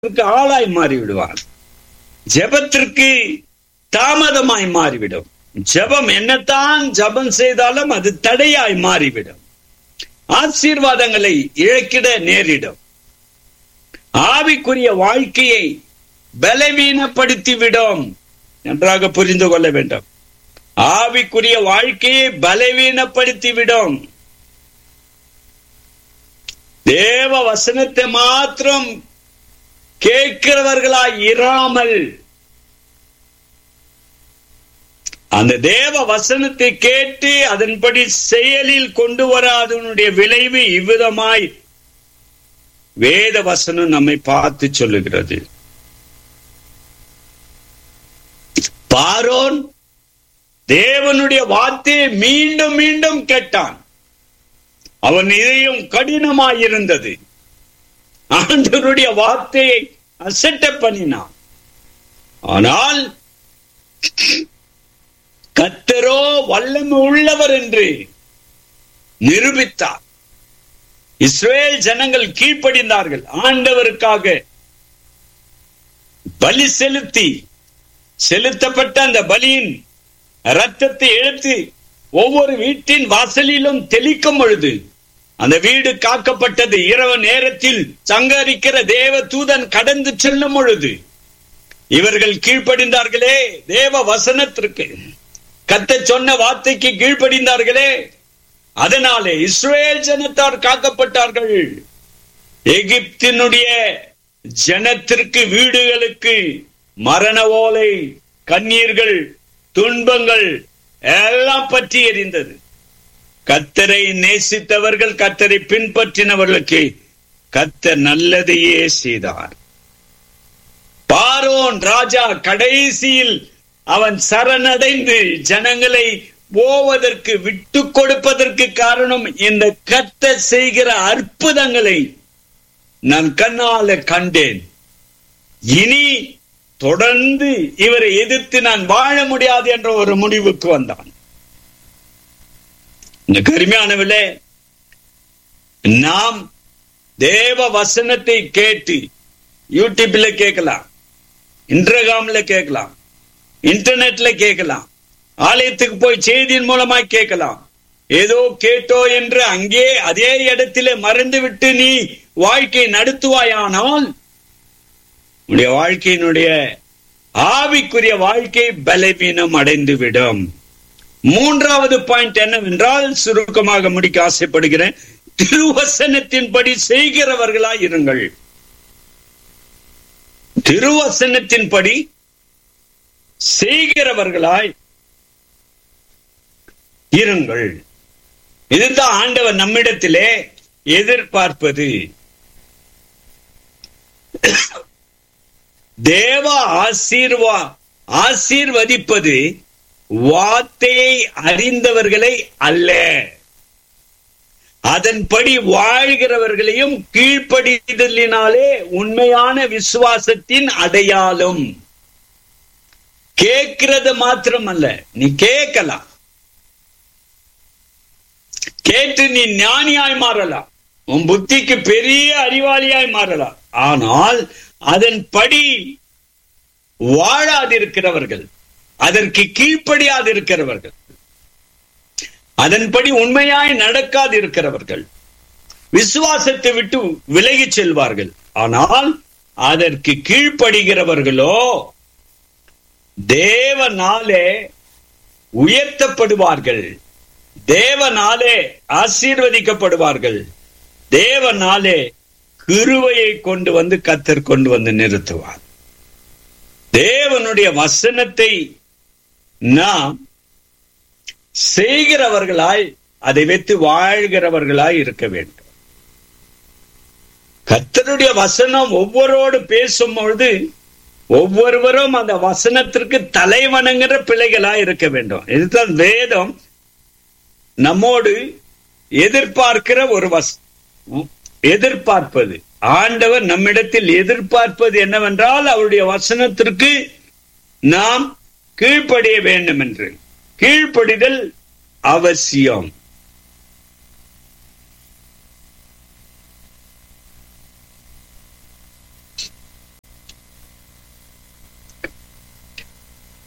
ஜெபத்திற்கு ஆளாய் மாறி விடுவார் ஜெபத்திற்கு தாமதமாய் மாறிவிடும் ஜெபம் என்னத்தான் ஜெபம் செய்தாலும் அது தடையாய் மாறிவிடும் ஆசீர்வாதங்களை இழக்கிட நேரிடும் ஆவிக்குரிய வாழ்க்கையை பலவீனப்படுத்திவிடும் நன்றாக புரிந்து கொள்ள வேண்டும் ஆவிக்குரிய வாழ்க்கையை பலவீனப்படுத்திவிடும் தேவ வசனத்தை மாத்திரம் கேட்கிறவர்களாய் இராமல் அந்த தேவ வசனத்தை கேட்டு அதன்படி செயலில் கொண்டு வராதனுடைய விளைவு இவ்விதமாய் வேத வசனம் நம்மை பார்த்து சொல்லுகிறது பாரோன் தேவனுடைய வார்த்தையை மீண்டும் மீண்டும் கேட்டான் அவன் இதயம் கடினமாயிருந்தது ஆண்டவருடைய வார்த்தையை அசட்ட பண்ணினான் ஆனால் கத்தரோ வல்லமை உள்ளவர் என்று நிரூபித்தார் இஸ்ரேல் ஜனங்கள் கீழ்ப்படிந்தார்கள் ஆண்டவருக்காக பலி செலுத்தி செலுத்தப்பட்ட அந்த பலியின் ரத்தத்தை எடுத்து ஒவ்வொரு வீட்டின் வாசலிலும் தெளிக்கும் பொழுது அந்த வீடு காக்கப்பட்டது இரவு நேரத்தில் சங்கரிக்கிற தேவ தூதன் கடந்து செல்லும் பொழுது இவர்கள் கீழ்ப்படிந்தார்களே தேவ வசனத்திற்கு கத்த சொன்ன வார்த்தைக்கு கீழ்ப்படிந்தார்களே அதனாலே இஸ்ரேல் ஜனத்தார் காக்கப்பட்டார்கள் எகிப்தினுடைய ஜனத்திற்கு வீடுகளுக்கு மரண ஓலை கண்ணீர்கள் துன்பங்கள் எல்லாம் பற்றி எறிந்தது கத்தரை நேசித்தவர்கள் கத்தரை பின்பற்றினவர்களுக்கு கத்தர் நல்லதையே செய்தார் பாரோன் ராஜா கடைசியில் அவன் சரணடைந்து ஜனங்களை போவதற்கு விட்டு கொடுப்பதற்கு காரணம் இந்த கத்த செய்கிற அற்புதங்களை நான் கண்ணால கண்டேன் இனி தொடர்ந்து இவரை எதிர்த்து நான் வாழ முடியாது என்ற ஒரு முடிவுக்கு வந்தான் இந்த கருமையானவிலே நாம் தேவ வசனத்தை கேட்டு யூடியூப்ல கேட்கலாம் இன்டர்காம்ல கேட்கலாம் இன்டர்நெட்ல கேட்கலாம் ஆலயத்துக்கு போய் செய்தியின் மூலமாய் கேட்கலாம் ஏதோ கேட்டோ என்று அங்கே அதே இடத்திலே மறந்து விட்டு நீ வாழ்க்கை நடத்துவாயானால் உன்னுடைய வாழ்க்கையினுடைய ஆவிக்குரிய வாழ்க்கை பலவீனம் அடைந்து விடும் மூன்றாவது பாயிண்ட் என்னவென்றால் சுருக்கமாக முடிக்க ஆசைப்படுகிறேன் திருவசனத்தின்படி செய்கிறவர்களாய் இருங்கள் திருவசனத்தின்படி செய்கிறவர்களாய் இருங்கள் இதுதான் ஆண்டவர் நம்மிடத்திலே எதிர்பார்ப்பது தேவ ஆசீர்வா ஆசீர்வதிப்பது வார்த்தையை அறிந்தவர்களை அல்ல அதன்படி வாழ்கிறவர்களையும் கீழ்ப்படிதலினாலே உண்மையான விசுவாசத்தின் அடையாளம் கேட்கிறது மாத்திரம் அல்ல நீ கேட்கலாம் கேட்டு நீ ஞானியாய் மாறலாம் உன் புத்திக்கு பெரிய அறிவாளியாய் மாறலாம் ஆனால் அதன்படி வாழாதிருக்கிறவர்கள் அதற்கு கீழ்ப்படியாதிருக்கிறவர்கள் அதன்படி உண்மையாய் நடக்காது இருக்கிறவர்கள் விசுவாசத்தை விட்டு விலகி செல்வார்கள் ஆனால் அதற்கு கீழ்ப்படுகிறவர்களோ தேவனாலே உயர்த்தப்படுவார்கள் தேவனாலே ஆசீர்வதிக்கப்படுவார்கள் தேவனாலே கிருவையை கொண்டு வந்து கத்தர் கொண்டு வந்து நிறுத்துவார் தேவனுடைய வசனத்தை நாம் செய்கிறவர்களாய் அதை வைத்து வாழ்கிறவர்களாய் இருக்க வேண்டும் கத்தருடைய வசனம் ஒவ்வொருவோடு பேசும் பொழுது ஒவ்வொருவரும் அந்த வசனத்திற்கு தலைவணங்குற பிள்ளைகளாய் இருக்க வேண்டும் இதுதான் வேதம் நம்மோடு எதிர்பார்க்கிற ஒரு வஸ் எதிர்பார்ப்பது ஆண்டவர் நம்மிடத்தில் எதிர்பார்ப்பது என்னவென்றால் அவருடைய வசனத்திற்கு நாம் கீழ்ப்படிய வேண்டும் என்று கீழ்ப்படிதல் அவசியம்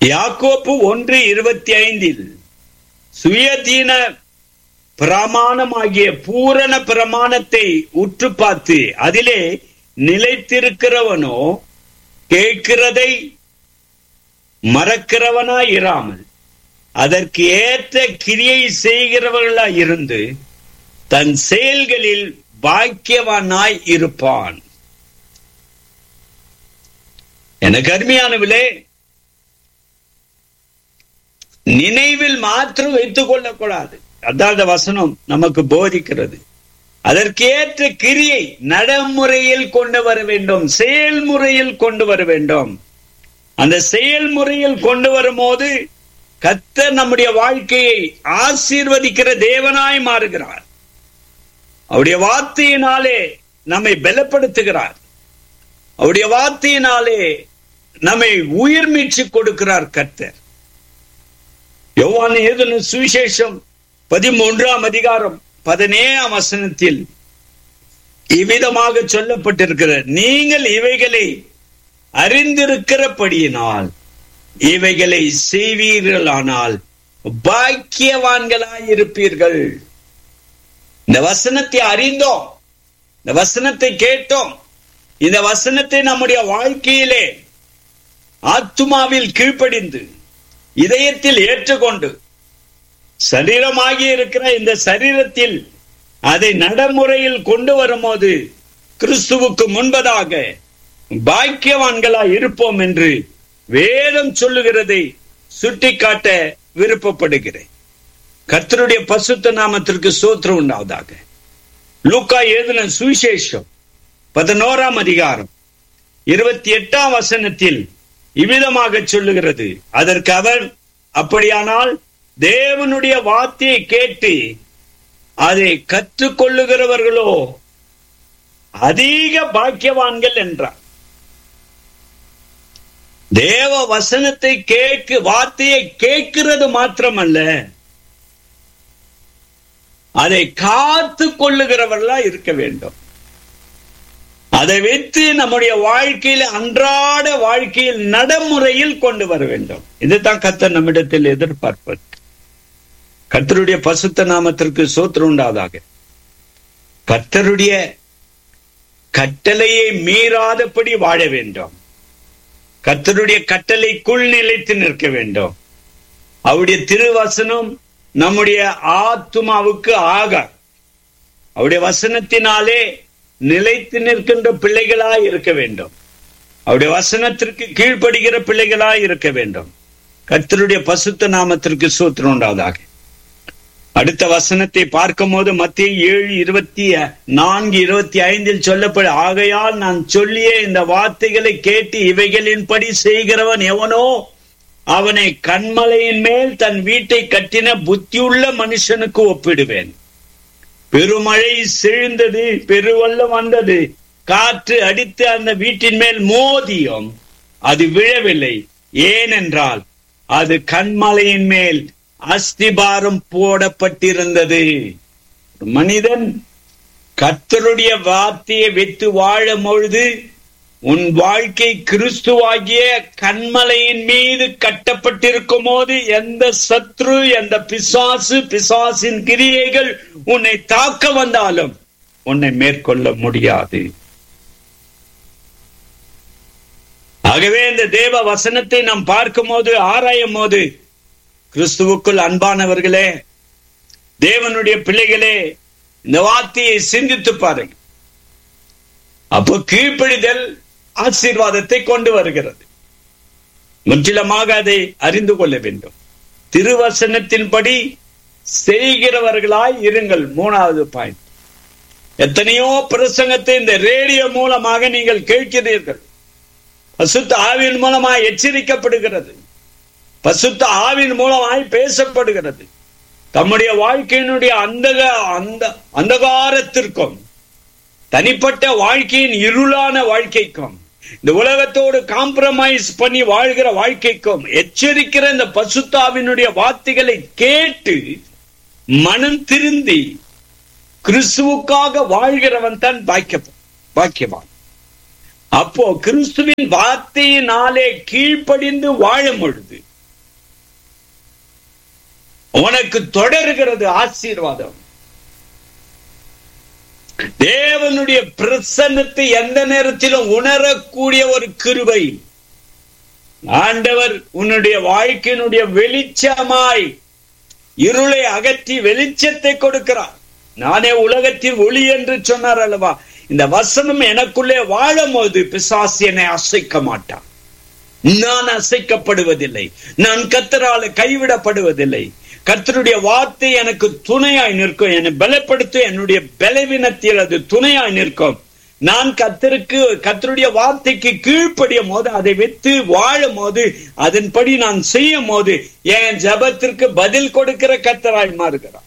யாக்கோப்பு ஒன்று இருபத்தி ஐந்தில் சுயதீன பிரமாணமாகிய பூரண பிரமாணத்தை உற்று பார்த்து அதிலே நிலைத்திருக்கிறவனோ கேட்கிறதை மறக்கிறவனாய் இராமல் அதற்கு ஏற்ற கிரியை செய்கிறவர்களாய் இருந்து தன் செயல்களில் பாக்கியவானாய் இருப்பான் எனக்கு அருமையானவிலே நினைவில் மாத்திரம் வைத்துக் கொள்ளக்கூடாது அதான் அந்த வசனம் நமக்கு போதிக்கிறது அதற்கேற்ற கிரியை நடைமுறையில் கொண்டு வர வேண்டும் செயல்முறையில் கொண்டு வர வேண்டும் அந்த செயல்முறையில் கொண்டு வரும்போது கத்தர் நம்முடைய வாழ்க்கையை ஆசீர்வதிக்கிற தேவனாய் மாறுகிறார் அவருடைய வார்த்தையினாலே நம்மை பலப்படுத்துகிறார் அவருடைய வார்த்தையினாலே நம்மை உயிர் மீட்சி கொடுக்கிறார் கர்த்தர் யோவான் ஏதனு சுவிசேஷம் பதிமூன்றாம் அதிகாரம் பதினேழாம் வசனத்தில் இவ்விதமாக சொல்லப்பட்டிருக்கிற நீங்கள் இவைகளை அறிந்திருக்கிறபடியினால் இவைகளை செய்வீர்களானால் பாக்கியவான்களாய் இருப்பீர்கள் இந்த வசனத்தை அறிந்தோம் இந்த வசனத்தை கேட்டோம் இந்த வசனத்தை நம்முடைய வாழ்க்கையிலே ஆத்துமாவில் கீழ்ப்படிந்து இதயத்தில் ஏற்றுக்கொண்டு சரீரமாகி இருக்கிற இந்த சரீரத்தில் அதை நடைமுறையில் கொண்டு வரும்போது கிறிஸ்துவுக்கு முன்பதாக பாக்கியவான்களா இருப்போம் என்று வேதம் சொல்லுகிறதை சுட்டிக்காட்ட விருப்பப்படுகிறேன் கர்த்தருடைய பசுத்த நாமத்திற்கு சோத்திரம் உண்டாவதாக லூக்கா ஏதுன சுவிசேஷம் பதினோராம் அதிகாரம் இருபத்தி எட்டாம் வசனத்தில் இவ்விதமாக சொல்லுகிறது அதற்கு அவர் அப்படியானால் தேவனுடைய வார்த்தையை கேட்டு அதை கற்றுக்கொள்ளுகிறவர்களோ அதிக பாக்கியவான்கள் என்றார் தேவ வசனத்தை கேட்கு வார்த்தையை கேட்கிறது மாத்திரமல்ல அதை காத்து கொள்ளுகிறவர்களா இருக்க வேண்டும் அதை வைத்து நம்முடைய வாழ்க்கையில் அன்றாட வாழ்க்கையில் நடைமுறையில் கொண்டு வர வேண்டும் இதுதான் கத்தர் நம்மிடத்தில் எதிர்பார்ப்பது கத்தருடைய பசுத்த நாமத்திற்கு சோத்திரம் உண்டாதாக கத்தருடைய கட்டளையை மீறாதபடி வாழ வேண்டும் கத்தருடைய கட்டளைக்குள் நிலைத்து நிற்க வேண்டும் அவருடைய திருவசனம் நம்முடைய ஆத்துமாவுக்கு ஆக அவருடைய வசனத்தினாலே நிலைத்து நிற்கின்ற பிள்ளைகளாய் இருக்க வேண்டும் அவருடைய வசனத்திற்கு கீழ்ப்படுகிற பிள்ளைகளாய் இருக்க வேண்டும் கர்த்தருடைய பசுத்த நாமத்திற்கு சூத்திரம் உண்டாவதாக அடுத்த வசனத்தை பார்க்கும் போது மத்திய ஏழு இருபத்தி நான்கு இருபத்தி ஐந்தில் சொல்லப்பட ஆகையால் நான் சொல்லிய இந்த வார்த்தைகளை கேட்டு இவைகளின்படி செய்கிறவன் எவனோ அவனை கண்மலையின் மேல் தன் வீட்டை கட்டின புத்தியுள்ள மனுஷனுக்கு ஒப்பிடுவேன் பெருமழை செழுந்தது பெருவெள்ளம் வந்தது காற்று அடித்து அந்த வீட்டின் மேல் மோதியும் அது விழவில்லை ஏனென்றால் அது கண்மலையின் மேல் அஸ்திபாரம் போடப்பட்டிருந்தது மனிதன் கர்த்தருடைய வார்த்தையை வைத்து வாழும் பொழுது உன் வாழ்க்கை கிறிஸ்துவாகிய கண்மலையின் மீது கட்டப்பட்டிருக்கும் போது எந்த சத்ரு எந்த பிசாசு பிசாசின் கிரியைகள் உன்னை தாக்க வந்தாலும் உன்னை மேற்கொள்ள முடியாது ஆகவே இந்த தேவ வசனத்தை நாம் பார்க்கும் போது ஆராயும் போது கிறிஸ்துவுக்குள் அன்பானவர்களே தேவனுடைய பிள்ளைகளே இந்த வார்த்தையை சிந்தித்து பாருங்கள் அப்போ கீழ்ப்படிதல் ஆசீர்வாதத்தை கொண்டு வருகிறது முற்றிலுமாக அதை அறிந்து கொள்ள வேண்டும் திருவசனத்தின்படி செய்கிறவர்களாய் இருங்கள் மூணாவது பாயிண்ட் எத்தனையோ பிரசங்கத்தை இந்த ரேடியோ மூலமாக நீங்கள் கேட்கிறீர்கள் பசுத்த ஆவின் மூலமாய் எச்சரிக்கப்படுகிறது பசுத்த ஆவின் மூலமாய் பேசப்படுகிறது தம்முடைய வாழ்க்கையினுடைய அந்த அந்த அந்தகாரத்திற்கும் தனிப்பட்ட வாழ்க்கையின் இருளான வாழ்க்கைக்கும் இந்த உலகத்தோடு காம்ப்ரமைஸ் பண்ணி வாழ்கிற வாழ்க்கைக்கும் எச்சரிக்கிற இந்த பசுத்தாவினுடைய வார்த்தைகளை கேட்டு மனம் திருந்தி கிறிஸ்துவுக்காக வாழ்கிறவன் தான் பாக்கிய பாக்கியவான் அப்போ கிறிஸ்துவின் வார்த்தையினாலே கீழ்ப்படிந்து வாழும் பொழுது உனக்கு தொடர்கிறது ஆசீர்வாதம் தேவனுடைய பிரசன்னத்தை எந்த நேரத்திலும் உணரக்கூடிய ஒரு கிருபை ஆண்டவர் உன்னுடைய வாழ்க்கையினுடைய வெளிச்சமாய் இருளை அகற்றி வெளிச்சத்தை கொடுக்கிறார் நானே உலகத்தின் ஒளி என்று சொன்னார் அல்லவா இந்த வசனம் எனக்குள்ளே வாழும் போது பிசாசு என்னை அசைக்க மாட்டான் நான் அசைக்கப்படுவதில்லை நான் கத்தரால கைவிடப்படுவதில்லை கர்த்தருடைய வார்த்தை எனக்கு துணையாய் நிற்கும் என்னை பலப்படுத்தும் என்னுடைய பலவீனத்தில் அது துணையாய் நிற்கும் நான் கத்தருக்கு கத்தருடைய வார்த்தைக்கு கீழ்ப்படியும் போது அதை வைத்து வாழும் போது அதன்படி நான் செய்யும் போது என் ஜபத்திற்கு பதில் கொடுக்கிற கத்தராய் மாறுகிறார்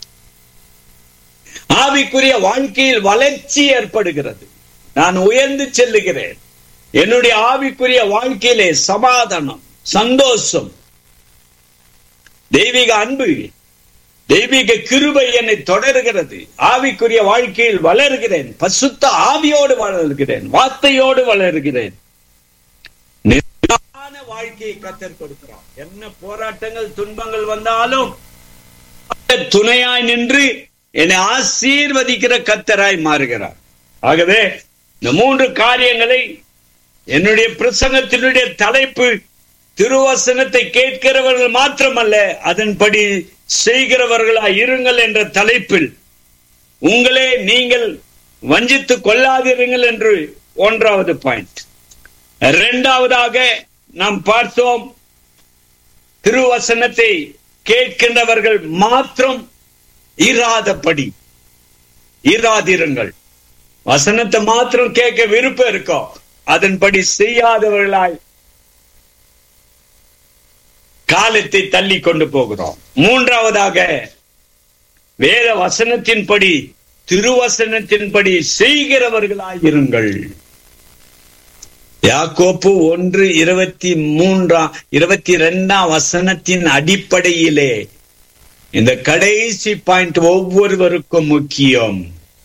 ஆவிக்குரிய வாழ்க்கையில் வளர்ச்சி ஏற்படுகிறது நான் உயர்ந்து செல்லுகிறேன் என்னுடைய ஆவிக்குரிய வாழ்க்கையிலே சமாதானம் சந்தோஷம் தெய்வீக அன்பு தெய்வீக கிருபை என்னை தொடர்கிறது ஆவிக்குரிய வாழ்க்கையில் வளர்கிறேன் பசுத்த ஆவியோடு வளர்கிறேன் வார்த்தையோடு வளர்கிறேன் நிலையான வாழ்க்கையை கத்தர் கொடுக்கிறார் என்ன போராட்டங்கள் துன்பங்கள் வந்தாலும் துணையாய் நின்று என்னை ஆசீர்வதிக்கிற கத்தராய் மாறுகிறார் ஆகவே இந்த மூன்று காரியங்களை என்னுடைய பிரசங்கத்தினுடைய தலைப்பு திருவசனத்தை கேட்கிறவர்கள் மாத்திரமல்ல அதன்படி செய்கிறவர்களாய் இருங்கள் என்ற தலைப்பில் உங்களே நீங்கள் வஞ்சித்துக் கொள்ளாதிருங்கள் என்று ஒன்றாவது பாயிண்ட் இரண்டாவதாக நாம் பார்த்தோம் திருவசனத்தை கேட்கின்றவர்கள் மாத்திரம் இராதபடி இராதிருங்கள் வசனத்தை மாத்திரம் கேட்க விருப்பம் இருக்கோ அதன்படி செய்யாதவர்களாய் காலத்தை தள்ளி கொண்டு போகிறோம் மூன்றாவதாக வேத வசனத்தின்படி திருவசனத்தின்படி செய்கிறவர்களாய் இருங்கள் யாக்கோப்பு ஒன்று இருபத்தி மூன்றாம் இருபத்தி ரெண்டாம் வசனத்தின் அடிப்படையிலே இந்த கடைசி பாயிண்ட் ஒவ்வொருவருக்கும் முக்கியம்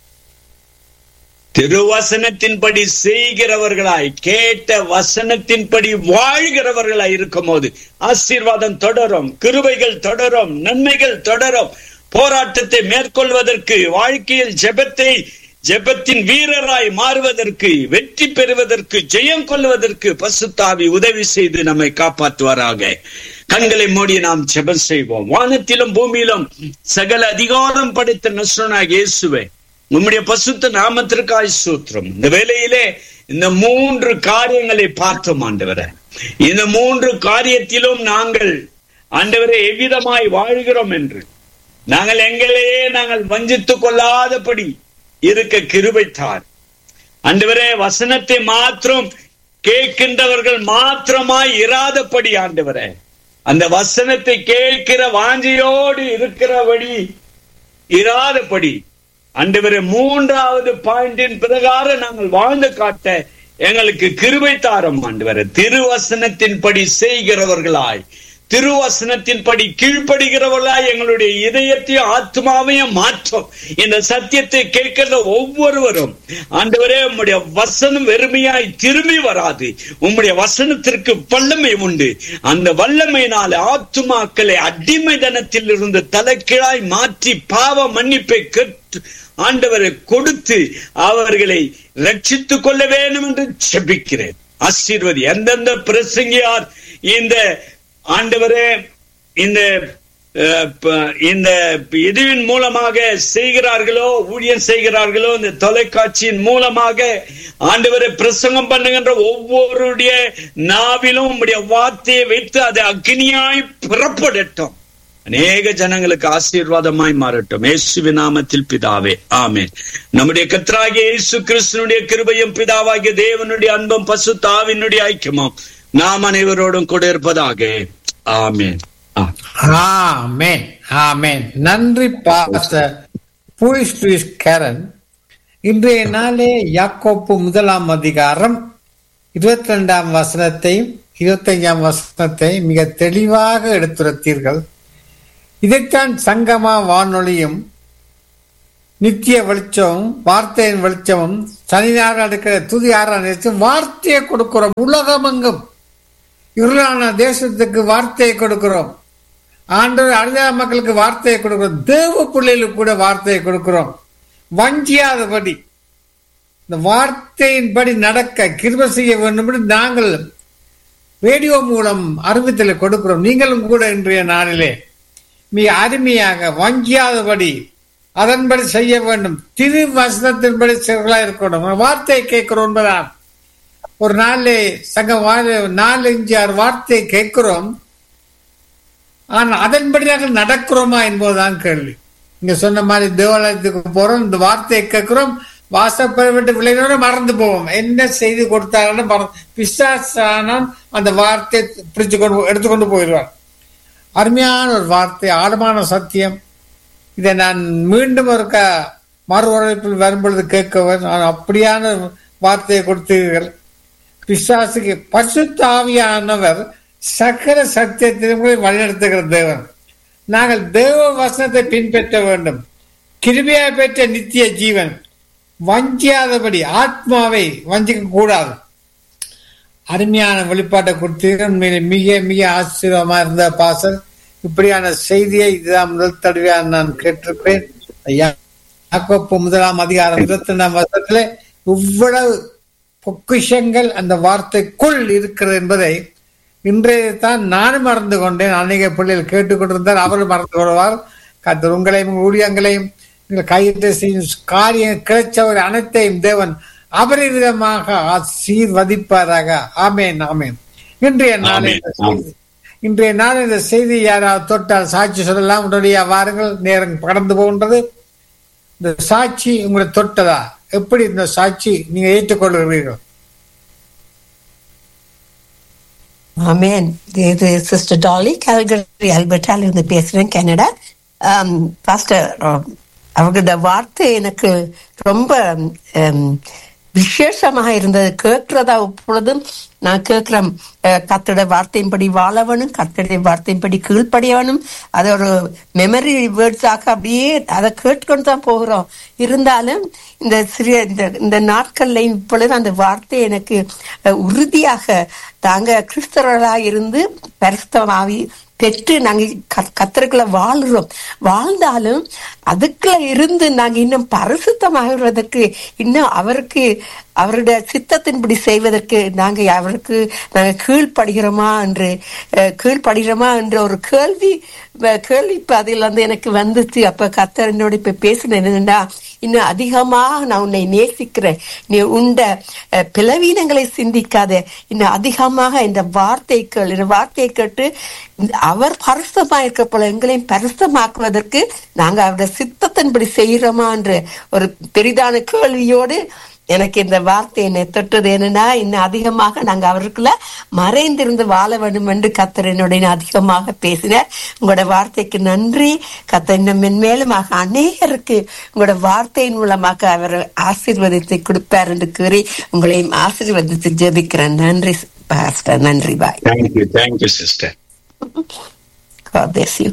திருவசனத்தின்படி செய்கிறவர்களாய் கேட்ட வசனத்தின்படி வாழ்கிறவர்களாய் இருக்கும் போது ஆசீர்வாதம் தொடரும் கிருபைகள் தொடரும் நன்மைகள் தொடரும் போராட்டத்தை மேற்கொள்வதற்கு வாழ்க்கையில் ஜெபத்தை ஜெபத்தின் வீரராய் மாறுவதற்கு வெற்றி பெறுவதற்கு ஜெயம் கொள்வதற்கு பசுத்தாவி உதவி செய்து நம்மை காப்பாற்றுவாராக கண்களை மூடி நாம் ஜெபம் செய்வோம் வானத்திலும் பூமியிலும் சகல அதிகாரம் படைத்த நசுனாக இயேசுவே உம்முடைய பசுத்த நாமத்திற்காய் சூத்திரம் இந்த வேளையிலே இந்த மூன்று காரியங்களை பார்த்தோம் ஆண்டவரை இந்த மூன்று காரியத்திலும் நாங்கள் ஆண்டவரை எவ்விதமாய் வாழ்கிறோம் என்று நாங்கள் எங்களையே நாங்கள் வஞ்சித்துக் கொள்ளாதபடி இருக்க கிருபைத்தார் ஆண்டவரே வசனத்தை மாத்திரம் கேட்கின்றவர்கள் மாத்திரமாய் இராதபடி ஆண்டவரே அந்த வசனத்தை கேட்கிற வாஞ்சியோடு இருக்கிறபடி இராதபடி அண்டவரே மூன்றாவது பாயிண்டின் பிரகாரம் நாங்கள் வாழ்ந்து காட்ட எங்களுக்கு கிருபை தாரம் ஆண்டவரே திருவசனத்தின்படி செய்கிறவர்களாய் திருவசனத்தின்படி கீழ்ப்படுகிறவர்களாய் எங்களுடைய இதயத்தையும் ஆத்மாவையும் மாற்றும் இந்த சத்தியத்தை கேட்கிற ஒவ்வொருவரும் ஆண்டவரே உம்முடைய வசனம் வெறுமையாய் திரும்பி வராது உம்முடைய வசனத்திற்கு வல்லமை உண்டு அந்த வல்லமையினால ஆத்துமாக்களை அடிமைதனத்தில் இருந்து தலைக்கீழாய் மாற்றி பாவ மன்னிப்பை கற்று ஆண்டவரை கொடுத்து அவர்களை ரட்சித்துக் கொள்ள வேண்டும் என்று செபிக்கிறேன் ஆசீர்வதி எந்தெந்த பிரசங்கியார் இந்த ஆண்டவரே இந்த இந்த இதுவின் மூலமாக செய்கிறார்களோ ஊழியம் செய்கிறார்களோ இந்த தொலைக்காட்சியின் மூலமாக ஆண்டவரை பிரசங்கம் பண்ணுகின்ற ஒவ்வொருடைய நாவிலும் உடைய வார்த்தையை வைத்து அது அக்னியாய் புறப்படட்டும் அநேக ஜனங்களுக்கு ஆசீர்வாதமாய் மாறட்டும் இயேசுவி நாமத்தில் பிதாவே ஆமேன் நம்முடைய கத்ராகிய இயேசு கிறிஸ்தனுடைய கிருபையும் பிதாவாகிய தேவனுடைய அன்பும் பசு தாவினுடைய ஐக்கியமும் நாம் அனைவரோடும் கூட இருப்பதாக ஆமேன் ஆமேன் ஆமேன் நன்றி பாஸ்டர் பூயிஸ் டுயிஸ் கேரன் இன்றைய நாளே யாக்கோப்பு முதலாம் அதிகாரம் இருபத்தி ரெண்டாம் வசனத்தையும் இருபத்தஞ்சாம் வசனத்தையும் மிக தெளிவாக எடுத்துரைத்தீர்கள் இதைத்தான் சங்கமா வானொலியும் நித்திய வெளிச்சமும் வார்த்தையின் வெளிச்சமும் சனி ஞாயிறு எடுக்கிற துதி ஆறாம் வார்த்தையை கொடுக்கிறோம் உலகமெங்கும் இருளான தேசத்துக்கு வார்த்தையை கொடுக்கிறோம் ஆண்டவர் அழுதா மக்களுக்கு வார்த்தையை கொடுக்கிறோம் தேவ பிள்ளைகளுக்கு கூட வார்த்தையை கொடுக்கிறோம் வஞ்சியாதபடி இந்த வார்த்தையின்படி நடக்க கிருப செய்ய வேண்டும் என்று நாங்கள் ரேடியோ மூலம் அறிவித்தலை கொடுக்கிறோம் நீங்களும் கூட இன்றைய நாளிலே மிக அருமையாக வஞ்சியாதபடி அதன்படி செய்ய வேண்டும் திரு வசனத்தின்படி செயல்களா இருக்கணும் வார்த்தையை கேட்கிறோம் என்பதான் ஒரு நாளிலே சங்க நாலு அஞ்சு ஆறு வார்த்தையை கேட்கிறோம் ஆனால் அதன்படி நாங்கள் நடக்கிறோமா என்பதுதான் கேள்வி இங்க சொன்ன மாதிரி தேவாலயத்துக்கு போறோம் இந்த வார்த்தையை கேட்கிறோம் வாசப்பட்டு விளையாட மறந்து போவோம் என்ன செய்து கொடுத்தாங்கன்னு மறந்து பிசாசானம் அந்த வார்த்தையை பிடிச்சு கொண்டு எடுத்துக்கொண்டு போயிடுவார் அருமையான ஒரு வார்த்தை ஆழமான சத்தியம் இதை நான் மீண்டும் ஒருக்க மறு உழைப்பில் வரும்பொழுது கேட்கவன் அப்படியான வார்த்தையை கொடுத்தீர்கள் பிசாசுக்கு பசுத்த ஆவியானவர் சக்கர சத்தியத்திலும் வழிநடத்துகிற தேவன் நாங்கள் தேவ வசனத்தை பின்பற்ற வேண்டும் கிருபியா பெற்ற நித்திய ஜீவன் வஞ்சியாதபடி ஆத்மாவை வஞ்சிக்க கூடாது அருமையான வெளிப்பாட்டை கொடுத்தீர்கள் மிக மிக ஆச்சரியமா இருந்த பாசல் இப்படியான செய்தியை இதுதான் முதல் தடவையாக நான் கேட்டிருக்கிறேன் யாக்கோப்பு முதலாம் அதிகாரம் இருபத்தி ரெண்டாம் வருஷத்துல இவ்வளவு பொக்கிஷங்கள் அந்த வார்த்தைக்குள் இருக்கிறது என்பதை இன்றைய தான் நானும் மறந்து கொண்டேன் அநேக பிள்ளைகள் கேட்டுக்கொண்டிருந்தார் அவரும் மறந்து கொள்வார் கத்தர் உங்களையும் ஊழியங்களையும் நீங்கள் கையிட்டு செய்யும் காரியம் கிடைச்சவர் அனைத்தையும் தேவன் அபரிவிதமாக ஆசீர்வதிப்பாராக ஆமேன் ஆமேன் இன்றைய நாள் இன்றைய நாள் இந்த செய்தி யாராவது தொட்டால் சாட்சி சொல்லலாம் உடனடியா வாருங்கள் நேரம் கடந்து போகின்றது இந்த சாட்சி உங்களை தொட்டதா எப்படி இந்த சாட்சி நீங்க ஏற்றுக்கொள்கிறீர்கள் ஆமேன் இது சிஸ்டர் டாலி கேல்கரி அல்பர்டால இருந்து பேசுறேன் கனடா பாஸ்டர் அவங்களோட வார்த்தை எனக்கு ரொம்ப விசேஷமாக இருந்தது கேட்கிறதா எப்பொழுதும் நான் கேட்கிறேன் கத்தோட வார்த்தையின்படி வாழவனும் கத்தோடைய வார்த்தையின்படி கீழ்ப்படியவனும் அது ஒரு மெமரி வேர்ட்ஸாக அப்படியே அதை கேட்டுக்கொண்டு தான் போகிறோம் இருந்தாலும் இந்த சிறிய இந்த இந்த நாட்கள்ல இப்பொழுது அந்த வார்த்தை எனக்கு உறுதியாக தாங்க கிறிஸ்தவர்களாக இருந்து பரிசுத்தமாவி பெற்று நாங்க கத்தருக்குள்ள வாழ்றோம் வாழ்ந்தாலும் அதுக்குள்ள இருந்து நாங்க இன்னும் பரிசுத்தமாகிறதுக்கு இன்னும் அவருக்கு அவருடைய சித்தத்தின்படி செய்வதற்கு நாங்க அவருக்கு நாங்க கீழ்ப்படுகிறோமா என்று கீழ்ப்படுகிறோமா என்ற ஒரு கேள்வி கேள்வி அதில் வந்து எனக்கு வந்துச்சு அப்ப கத்தர் என்னோட இப்ப பேசினேன் என்னன்னா இன்னும் அதிகமாக நான் உன்னை நேசிக்கிறேன் நீ உண்ட பிளவீனங்களை சிந்திக்காத இன்னும் அதிகமாக இந்த வார்த்தைகள் இந்த வார்த்தையை கேட்டு அவர் பரிசுத்தமா இருக்க போல எங்களையும் பரிசுத்தமாக்குவதற்கு நாங்க அவருடைய சித்தத்தின்படி செய்யறோமா என்ற ஒரு பெரிதான கேள்வியோடு எனக்கு இந்த வார்த்தை என்னை தொட்டது என்னன்னா இன்னும் அதிகமாக நாங்க அவருக்குள்ள மறைந்திருந்து வாழ வேண்டும் என்று கத்தர் என்னுடைய அதிகமாக பேசினார் உங்களோட வார்த்தைக்கு நன்றி கத்தர் இன்னும் மென்மேலுமாக அநேகருக்கு உங்களோட வார்த்தையின் மூலமாக அவர் ஆசீர்வாதத்தை கொடுப்பார் என்று கூறி உங்களையும் ஆசீர்வதித்து ஜெபிக்கிறேன் நன்றி பாஸ்டர் நன்றி bye thank you thank you sister God bless you.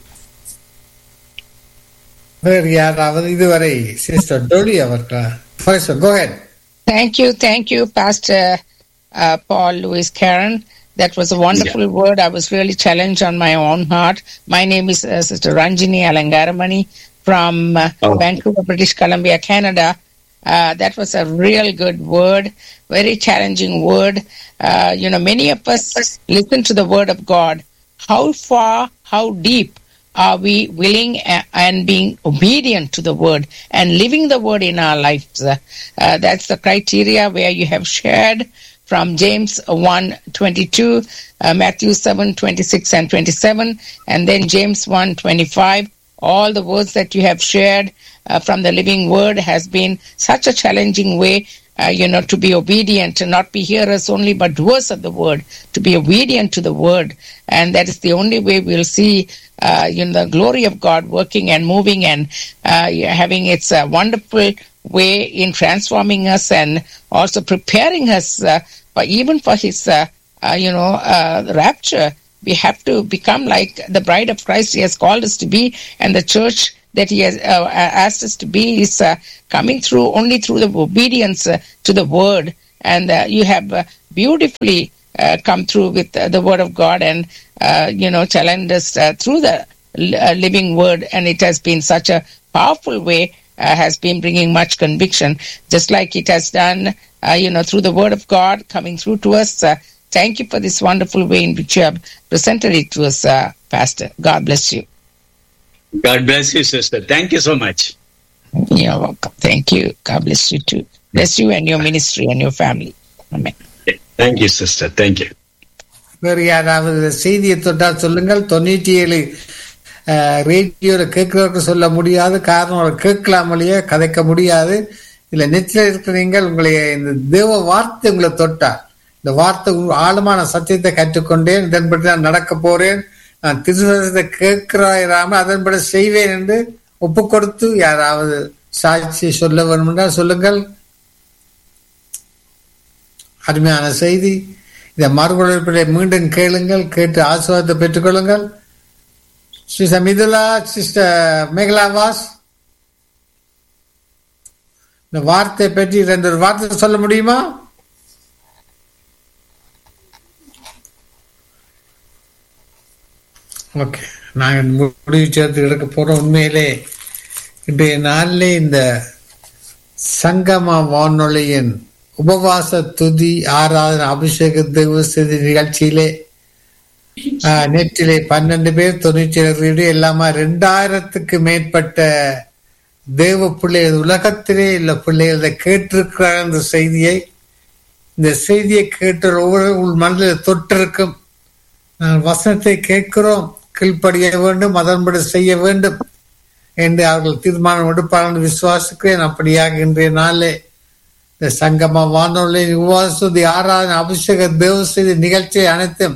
வேறு யாராவது இதுவரை சிஸ்டர் டோலி அவர்களா Go ahead. Thank you, thank you, Pastor uh, Paul Louis Karen. That was a wonderful yeah. word. I was really challenged on my own heart. My name is uh, Sister Ranjini Alangaramani from uh, oh. Vancouver, British Columbia, Canada. that was a real good word, very challenging word. you know, many of us listen to the word of God. How far, how deep are we willing and being obedient to the word and living the word in our lives? Uh, that's the criteria where you have shared from James 1 22, uh, Matthew 7 26 and 27, and then James 1 25. All the words that you have shared uh, from the living word has been such a challenging way uh, you know, to be obedient, to not be hearers only, but doers of the word, to be obedient to the word. And that is the only way we'll see, uh, you know, the glory of God working and moving and uh, having its uh, wonderful way in transforming us and also preparing us for even for his, you know, rapture. We have to become like the bride of Christ he has called us to be and the church that he has uh, asked us to be is uh, coming through only through the obedience uh, to the word and you have beautifully uh, come through with uh, the word of God and, uh, you know, challenge us uh, through the li- uh, living word. And it has been such a powerful way, uh, has been bringing much conviction, just like it has done, uh, you know, through the word of God coming through to us. Uh, thank you for this wonderful way in which you have presented it to us, uh, Pastor. God bless you. God bless you, sister. Thank you so much. You're welcome. Thank you. God bless you too. Bless you and your ministry and your family. Amen. Thank you, sister. Thank you. வேறு யாராவது இந்த செய்தியை தொட்டால் சொல்லுங்கள் தொண்ணூற்றி ஏழு ரேடியோல கேட்கிறவருக்கு சொல்ல முடியாது காரணம் அவர் கேட்கலாமலேயே கதைக்க முடியாது இதுல நெற்றில இருக்கிறீங்க உங்களை இந்த தேவ வார்த்தை உங்களை தொட்டா இந்த வார்த்தை உங்க ஆழமான சத்தியத்தை கற்றுக்கொண்டேன் இதன்படி நான் நடக்க போறேன் நான் திருசத்தை கேட்கிறாயிராம அதன்படி செய்வேன் என்று ஒப்பு கொடுத்து யாராவது சாட்சி சொல்ல வேண்டும் என்றால் சொல்லுங்கள் அருமையான செய்தி இந்த மறுபடிப்படை மீண்டும் கேளுங்கள் கேட்டு ஆசீர்வாதத்தை பெற்றுக்கொள்ளுங்கள் சிஸ்டர் மிதுலா சிஸ்டர் மேகலாவாஸ் இந்த வார்த்தை பற்றி ரெண்டு ஒரு வார்த்தை சொல்ல முடியுமா ஓகே நாங்கள் முடிவு சேர்த்து எடுக்க போறோம் உண்மையிலே இன்றைய நாளிலே இந்த சங்கம வானொலியின் உபவாச துதி ஆராதனை அபிஷேக தேவ செய்தி நிகழ்ச்சியிலே ஆஹ், நெற்றிலே பன்னெண்டு பேர் தொண்ணூற்றி ஏழு வீடு எல்லாமா ரெண்டாயிரத்துக்கு மேற்பட்ட தேவ பிள்ளைகள் உலகத்திலே உள்ள பிள்ளைகள் இதை கேட்டிருக்கிறார் இந்த செய்தியை இந்த செய்தியை கேட்ட ஒவ்வொரு உள் மனதில் தொற்றிருக்கும் நான் வசனத்தை கேட்கிறோம் கீழ்ப்படிய வேண்டும் அதன்படி செய்ய வேண்டும் என்று அவர்கள் தீர்மானம் எடுப்பார்கள் விசுவாசிக்கிறேன் அப்படியாக இன்றைய நாளே இந்த சங்கம வானொலி உபவாசதி ஆராதனை அபிஷேக தேவ செய்தி நிகழ்ச்சி அனைத்தும்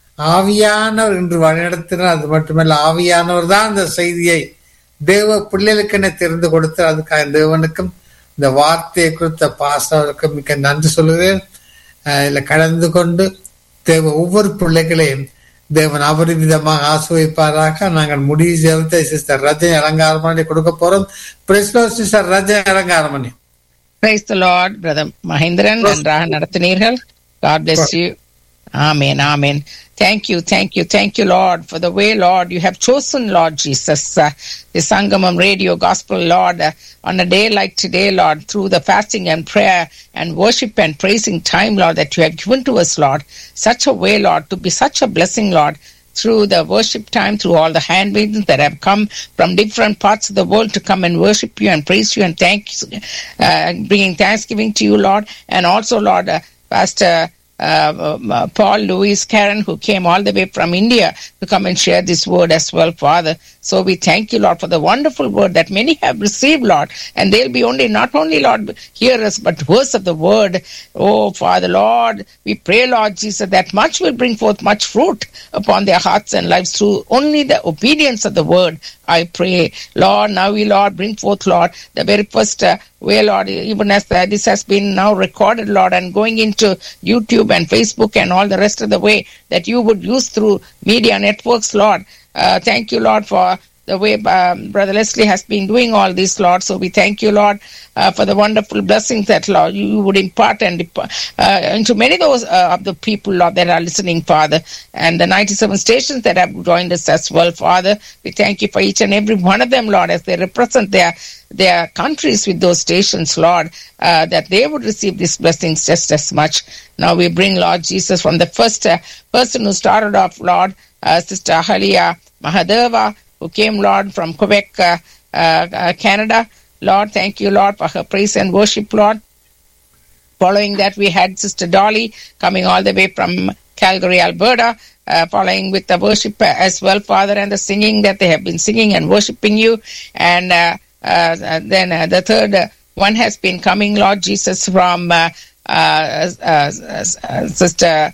ஆவியானவர் என்று வழிநடத்தினார் அது மட்டுமல்ல ஆவியானவர் தான் இந்த செய்தியை தேவ பிள்ளைகளுக்கு என்ன தெரிந்து கொடுத்தார் அதுக்காக தேவனுக்கும் இந்த வார்த்தையை கொடுத்த பாஸ்டருக்கும் மிக்க நன்றி சொல்கிறேன் அஹ் இதுல கலந்து கொண்டு தேவ ஒவ்வொரு பிள்ளைகளையும் தேவன் அபரிவிதமாக ஆசிர்வதிப்பாராக நாங்கள் முடிவு சேர்த்து சிஸ்டர் ரஜினி அலங்காரமணி கொடுக்க போறோம் பிரெஸ்லோ sister Rajini Alangaramani Praise the Lord, Brother Mahindran. நன்றாக நடத்தினீர்கள். God bless you. Amen. Amen. Thank you. Thank you. Thank you, Lord, for the way, Lord, you have chosen, Lord Jesus, uh, the Sangamam Radio Gospel, Lord, uh, on a day like today, Lord, through the fasting and prayer and worship and praising time, Lord, that you have given to us, Lord. Such a way, Lord, to be such a blessing, Lord, through the worship time, through all the handmaidens that have come from different parts of the world to come and worship you and praise you and thank you, uh, bringing thanksgiving to you, Lord. And also, Lord, uh, Pastor uh, um, uh, Paul, Louis, Karen, who came all the way from India to come and share this word as well, Father. So we thank you, Lord, for the wonderful word that many have received, Lord. And they'll be only, not only, Lord, hearers, but doers of the word. Oh, Father, Lord, we pray, Lord Jesus, that much will bring forth much fruit upon their hearts and lives through only the obedience of the word. I pray, Lord, now we, Lord, bring forth, Lord, the very first uh, way, Lord, even as uh, this has been now recorded, Lord, and going into YouTube and Facebook and all the rest of the way that you would use through media networks, Lord. Uh, thank you, Lord, for the way um, Brother Leslie has been doing all this, Lord. So we thank you, Lord, uh, for the wonderful blessings that, Lord, you would impart and uh, into many of those uh, of the people, Lord, that are listening, Father, and the 97 stations that have joined us as well, Father. We thank you for each and every one of them, Lord, as they represent their their countries with those stations, Lord, uh, that they would receive these blessings just as much. Now we bring, Lord Jesus, from the first uh, person who started off, Lord, uh, Sister Ahalia Mahadeva, who came, Lord, from Quebec, uh, uh, uh, Canada. Lord, thank you, Lord, for her praise and worship, Lord. Following that, we had Sister Dolly coming all the way from Calgary, Alberta, uh, following with the worship as well, Father, and the singing that they have been singing and worshiping you. And uh, uh, then uh, the third uh, one has been coming, Lord Jesus, from uh, uh, uh, uh, Sister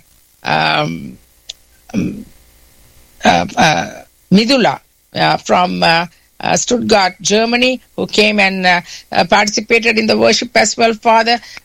um, um, uh, uh, Midula uh, from uh, uh, Stuttgart, Germany, who came and uh, uh, participated in the worship as well, Father.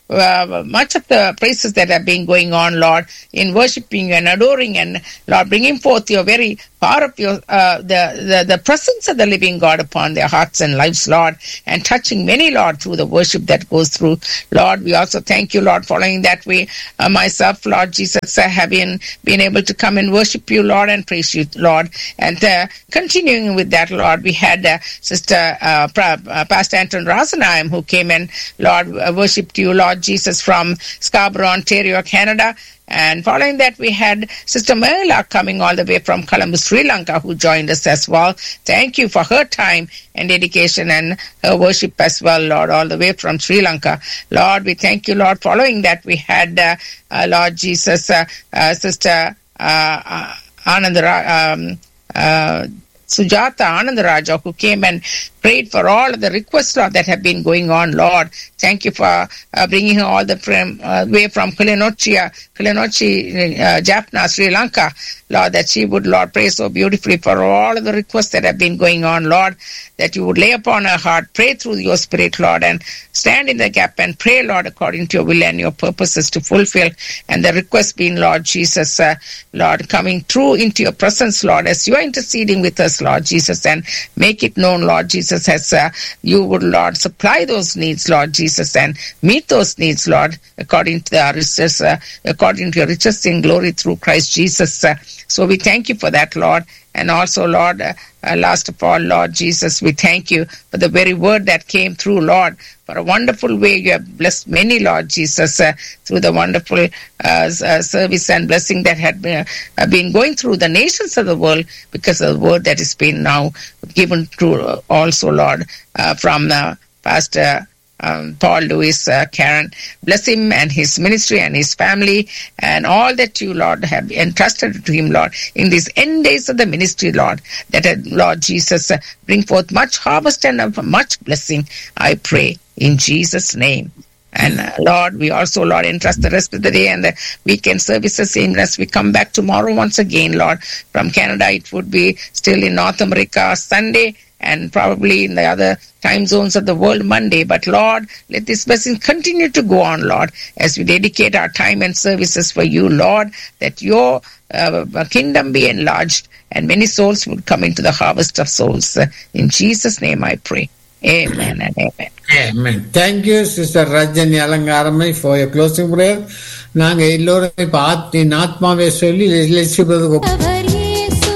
uh, much of the praises that have been going on, Lord, in worshiping and adoring and Lord, bringing forth your very power of your uh, the, the the presence of the living God upon their hearts and lives, Lord, and touching many, Lord, through the worship that goes through, Lord. We also thank you, Lord, following that way. Uh, myself, Lord Jesus, uh, having been able to come and worship you, Lord, and praise you, Lord, and uh, continuing with that, Lord, we had uh, Sister uh, pra- uh, Pastor Anton Rasenheim who came and Lord uh, worshipped you, Lord Jesus, from Scarborough, Ontario, Canada. And following that, we had Sister Merla coming all the way from Colombo, Sri Lanka, who joined us as well. Thank you for her time and dedication and her worship as well, Lord, all the way from Sri Lanka. Lord, we thank you, Lord. Following that, we had, uh, uh, Lord Jesus, uh, uh, Sister uh, uh, Anand, um, uh, Sujata Anandaraja, who came and prayed for all of the requests, Lord, that have been going on, Lord. Thank you for uh, bringing her all the from, uh, way from Kulinochia, Kulinochi, uh, Jaffna, Sri Lanka, Lord, that she would, Lord, pray so beautifully for all of the requests that have been going on, Lord, that you would lay upon her heart, pray through your spirit, Lord, and stand in the gap and pray, Lord, according to your will and your purposes to fulfill. And the request being, Lord Jesus, uh, Lord, coming through into your presence, Lord, as you are interceding with us, Lord Jesus, and make it known, Lord Jesus, as uh, you would, Lord, supply those needs, Lord Jesus, and meet those needs, Lord, according to the riches, uh, according to your riches in glory through Christ Jesus. Uh, so we thank you for that, Lord. And also, Lord, uh, uh, last of all, Lord Jesus, we thank you for the very word that came through, Lord, for a wonderful way you have blessed many, Lord Jesus, uh, through the wonderful uh, s- uh, service and blessing that had been, uh, been going through the nations of the world because of the word that has been now given to uh, also, Lord, uh, from uh, Pastor um, Paul Lewis uh, Karen. Bless him and his ministry and his family and all that you, Lord, have entrusted to him, Lord, in these end days of the ministry, Lord, that, uh, Lord Jesus, uh, bring forth much harvest and uh, much blessing, I pray, in Jesus' name. And uh, Lord, we also, Lord, entrust the rest of the day and the weekend services same as we come back tomorrow once again, Lord. From Canada, it would be still in North America Sunday and probably in the other time zones of the world Monday. But Lord, let this blessing continue to go on, Lord, as we dedicate our time and services for you, Lord, that your uh, kingdom be enlarged and many souls would come into the harvest of souls. Uh, In Jesus' name I pray. Amen and amen. Amen. Thank you, Sister Rajani Alangaramai, for your closing prayer. நாங்க எல்லோரும் இப்ப ஆத்மின் ஆத்மாவை சொல்லி லட்சிப்பதுக்கு அவர் இயேசு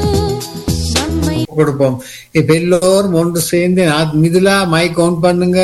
நம்மை கொடுப்போம் இப்ப எல்லோரும் ஒன்று சேர்ந்து ஆத்- மிதுலா மைக் ஆன் பண்ணுங்க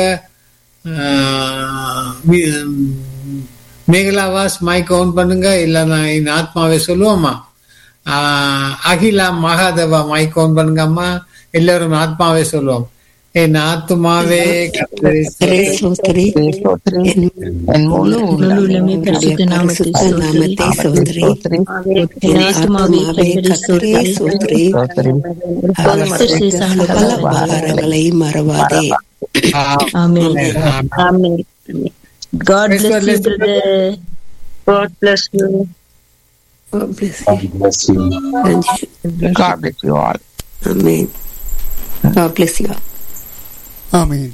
ஆஹ், மி- ம், மேகலாவாஸ் மைக் ஆன் பண்ணுங்க இல்ல நான் இந்த ஆத்மாவை சொல்லுவோமா ஆஹ், அகிலா மகாதேவா மைக் ஆன் பண்ணுங்க அம்மா எல்லாரும் ஆத்மாவை சொல்லுவோம் என் ஆத்மாவே கர்த்தரை கர்த்தரை ஸ்தோத்திரி. என் என் முழு உள்ளமே பரிசுத்த நாமத்தை பரிசுத்த நாமத்தை ஸ்தோத்திரி. என் ஆத்துமாவே கர்த்தரை கர்த்தரை ஸ்தோத்திரி. ஸ்தோத்திரி. அவர் கர்த்தர் செய்த சகல சகல உபகாரங்களை மறவாதே Amen. Amen. God Praise bless God, you, let's- brother. God bless you. God bless you. Thank you. God bless you all. Amen. God bless you. ஆமீன்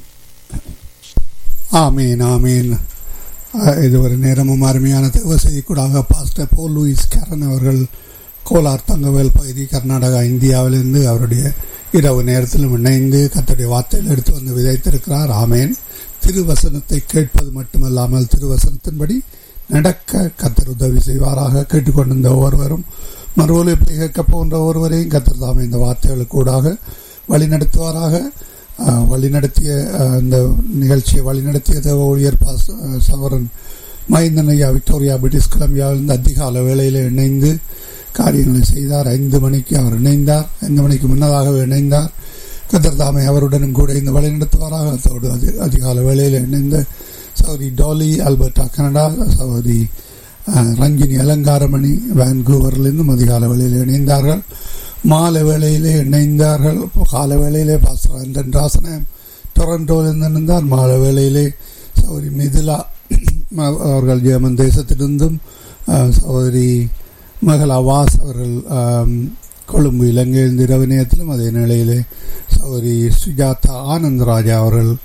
ஆமீன் ஆமீன் அஹ், இதுவரை நேரமும் அருமையான தேவ செய்திக்கூடாக பாஸ்டர் போல் லூயிஸ் கரன் அவர்கள் கோலார் தங்கவேல் பகுதி கர்நாடகா இந்தியாவிலிருந்து அவருடைய இரவு நேரத்திலும் இணைந்து கத்தருடைய வார்த்தையில் எடுத்து வந்து விதைத்திருக்கிறார் ஆமேன் திருவசனத்தை கேட்பது மட்டுமல்லாமல் திருவசனத்தின்படி நடக்க கத்தர் உதவி செய்வாராக கேட்டுக்கொண்டிருந்த ஒருவரும் மறுவொலிப்பை கேட்க போன்ற ஒருவரையும் கத்தர் தாமே இந்த வார்த்தைகளுக்கூடாக வழிநடத்துவாராக அஹ், வழிநடத்திய அஹ், இந்த நிகழ்ச்சியை வழிநடத்திய தேவ ஊழியர் பாஸ் அஹ், சவரன் மைந்தன் ஐயா விக்டோரியா பிரிட்டிஷ் கொலம்பியாவிலிருந்து அதிகால வேளையில் இணைந்து காரியங்களை செய்தார் ஐந்து மணிக்கு அவர் இணைந்தார் ஐந்து மணிக்கு முன்னதாகவே இணைந்தார் கத்தர் தாமே அவருடனும் கூட இந்த வழிநடத்துவாராக அதோடு அதி அதிகால வேளையில் இணைந்த Sowri Dolly Alberta Canada Sowri அஹ், ரஞ்சினி அலங்காரமணி வான்கூவரிலிருந்தும் அதிகால வேளையில் இணைந்தார்கள் மாலை வேளையிலே இணைந்தார்கள் கால வேளையிலே பாஸ்டர் அந்தன் ராசனம் டொரண்டோவிலிருந்து இணைந்தார் மாலை வேளையிலே சௌரி மிதிலா அவர்கள் ஜெர்மன் தேசத்திலிருந்தும் அஹ், சகோதரி மகளா வாஸ் அவர்கள் ஆம், கொழும்பு இலங்கையிலிருந்து இரவு நேரத்திலும் அதே நிலையிலே சகோதரி சுஜாதா ஆனந்தராஜா அவர்கள்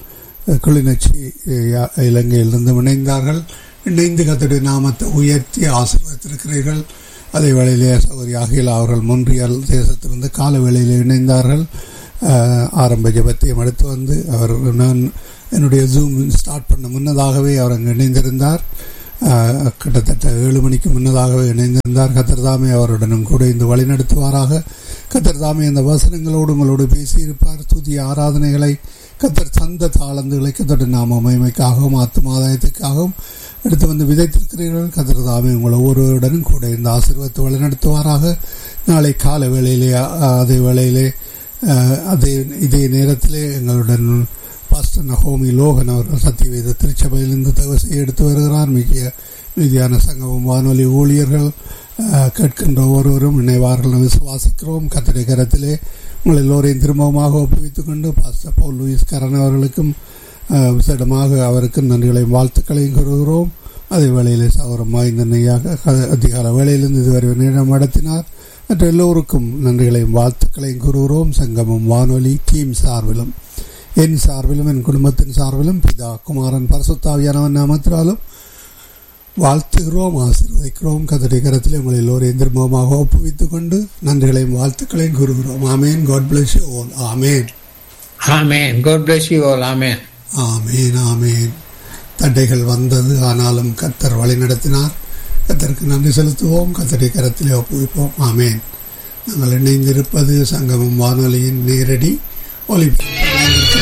அஹ், கிளிநொச்சி அஹ், இலங்கையிலிருந்து இணைந்தார்கள் இணைந்து கத்தருடைய நாமத்தை உயர்த்தி ஆசீர்வதித்திருக்கிறீர்கள் அதே வேளையிலே சகோதரி அகிலா அவர்கள் மொன்றியல் தேசத்திலிருந்து கால வேளையில் இணைந்தார்கள் அஹ், ஆரம்ப ஜெபத்தையும் எடுத்து வந்து அவர் நான் என்னுடைய ஜூம் ஸ்டார்ட் பண்ண முன்னதாகவே அவர் அங்கு இணைந்திருந்தார் அஹ், கிட்டத்தட்ட ஏழு மணிக்கு முன்னதாகவே இணைந்திருந்தார் கத்தர்தாமே அவருடனும் கூட இந்த வழிநடத்துவாராக கத்தர்தாமே இந்த வசனங்களோடு உங்களோடு பேசியிருப்பார் துதிய ஆராதனைகளை கத்தர் தந்த தாளந்துகளை கத்தோட நாம மகிமைக்காகவும் ஆத்மாதாயத்துக்காகவும் எடுத்து வந்து விதைத்திருக்கிறீர்கள் கத்தர் தாமே உங்கள் ஒவ்வொருவருடனும் கூட இந்த ஆசீர்வாதத்தை வழிநடத்துவாராக நாளை கால வேளையிலே அஹ், அதே வேளையிலே அஹ், அதே இதே நேரத்திலே எங்களுடன் பாஸ்டர் நகோமி லோகன் அவர்கள் சத்தியவேத திருச்சபையிலிருந்து தகவசை எடுத்து வருகிறார் மிக மீதியான சங்கமம் வானொலி ஊழியர்கள் அஹ், கேட்கின்ற ஒருவரும் இணைவார்கள் என விசுவாசிக்கிறோம் கத்தடை கரத்திலே உங்கள் எல்லோரையும் திரும்பமாக ஒப்புவித்துக் கொண்டு பாஸ்டர் பவுல் லூயிஸ் கரண் அவர்களுக்கும் அஹ், விசேடமாக அவருக்கு நன்றிகளையும் வாழ்த்துக்களையும் கூறுகிறோம் அதே வேளையிலே சௌரமாக இந்த நெய்யாக க- அதிகால வேளையிலிருந்து இதுவரை நேரம் நடத்தினார் மற்ற எல்லோருக்கும் நன்றிகளையும் வாழ்த்துக்களையும் கூறுகிறோம் சங்கமம் வானொலி டீம் சார்பிலும் என் சார்பிலும் என் குடும்பத்தின் சார்பிலும் பிதா குமாரன் பரசுத்தாவியானவன் நாமத்தினாலும் வாழ்த்துகிறோம் ஆசீர்வதிக்கிறோம் கதடி கரத்தில் உங்களை எல்லோரையும் திரும்பமாக ஒப்புவித்துக் கொண்டு நன்றிகளையும் வாழ்த்துக்களையும் கூறுகிறோம் amen God bless you all amen amen God bless you all amen amen amen தடைகள் வந்தது ஆனாலும் கத்தர் வழி நடத்தினார் கத்தருக்கு நன்றி செலுத்துவோம் கத்தரை கரத்திலே ஒப்புவிப்போம் ஆமேன் நாங்கள் இணைந்திருப்பது சங்கமம் வானொலியின் நேரடி ஒலிபரப்பு